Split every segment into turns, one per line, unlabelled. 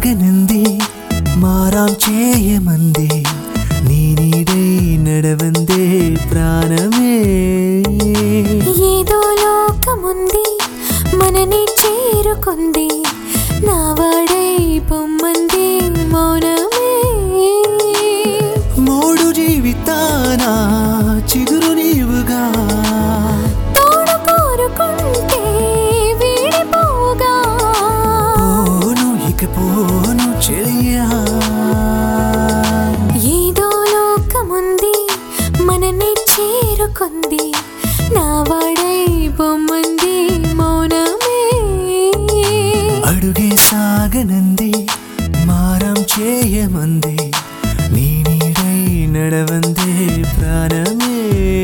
సాగనంది మారాం చేయమంది నీ నీడై నడవందే ప్రాణమే
ఏదో లోకముంది మనని చేరుకుంది నా వాడై పొమ్మంది మౌనమే
మూడు జీవితాన చిగురు నీవుగా
తోడు కోరుకుంటే వీడిపోగా
పోను ఇక పోను చెయ్యా
ఏదో లోకముంది మనని చేరుకుంది నా వాడై పొమ్మంది మౌనమే
అడుగే సాగనంది మారం చేయమంది నీ నీడై నడవందే ప్రాణమే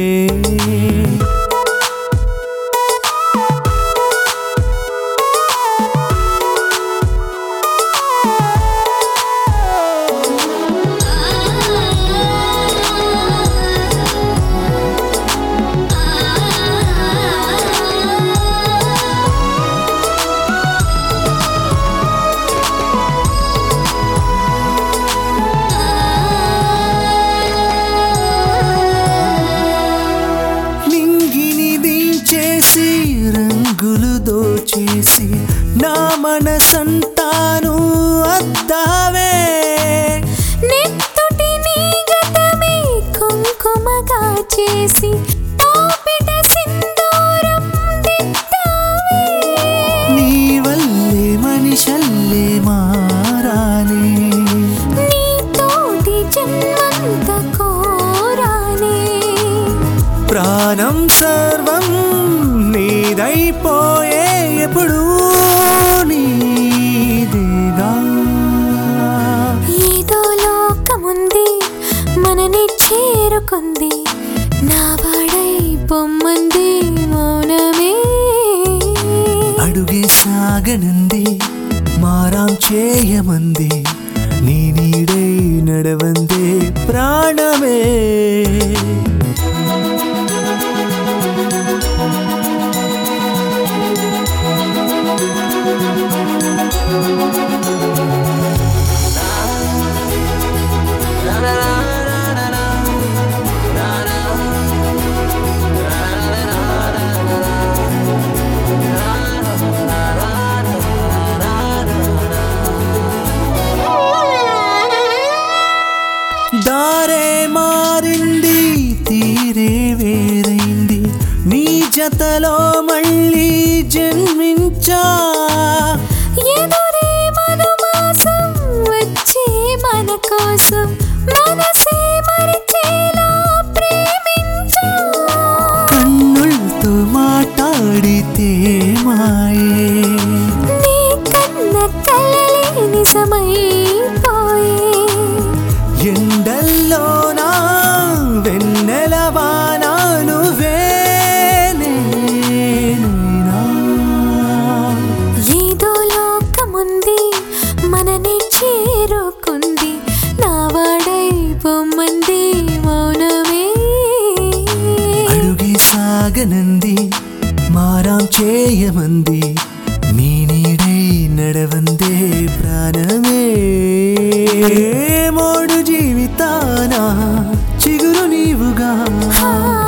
నింగిని దించేసి రంగులు దోచేసి నా మనసంతాను అద్దావే
నెత్తుటి నీ గతమే కుంకుమగా చేసి పాపిట సింధూరం దిద్దావే
నీ వల్లే మనిషల్లే మారానే
నీతోటి జన్మంత కోరానే
ప్రాణం సర్వం నీదైపోయే ఎప్పుడు నీదేగా
ఏదో లోకముంది మనని చేరుకుంది నా వాడై పొమ్మంది మౌనమే
అడుగే సాగనంది మారాం చేయమంది నీ నీడై నడవందే ప్రాణమే దారే మారింది తీరే వేరైంది నీ జతలో మళ్ళీ జన్మించా
ఎదురే మధుమాసం వచ్చే మన కోసం మనసే మరిచేలా ప్రేమించా
కన్నులతో మాట్లాడితే మాయే
నీ కన్న కలలే నిజమైపోయే
ఎండల్లోనా వెన్నెలవానా నువ్వే నేనేనా?
ఏదో లోకముంది మనని చేరుకుంది నా వాడై పొమ్మంది మౌనమే
అడుగే సాగనంది మారాం చేయమంది నీ నీడై నడవందే ప్రాణమే మోడు జీవితాన చిగురు నీవుగా
ఆ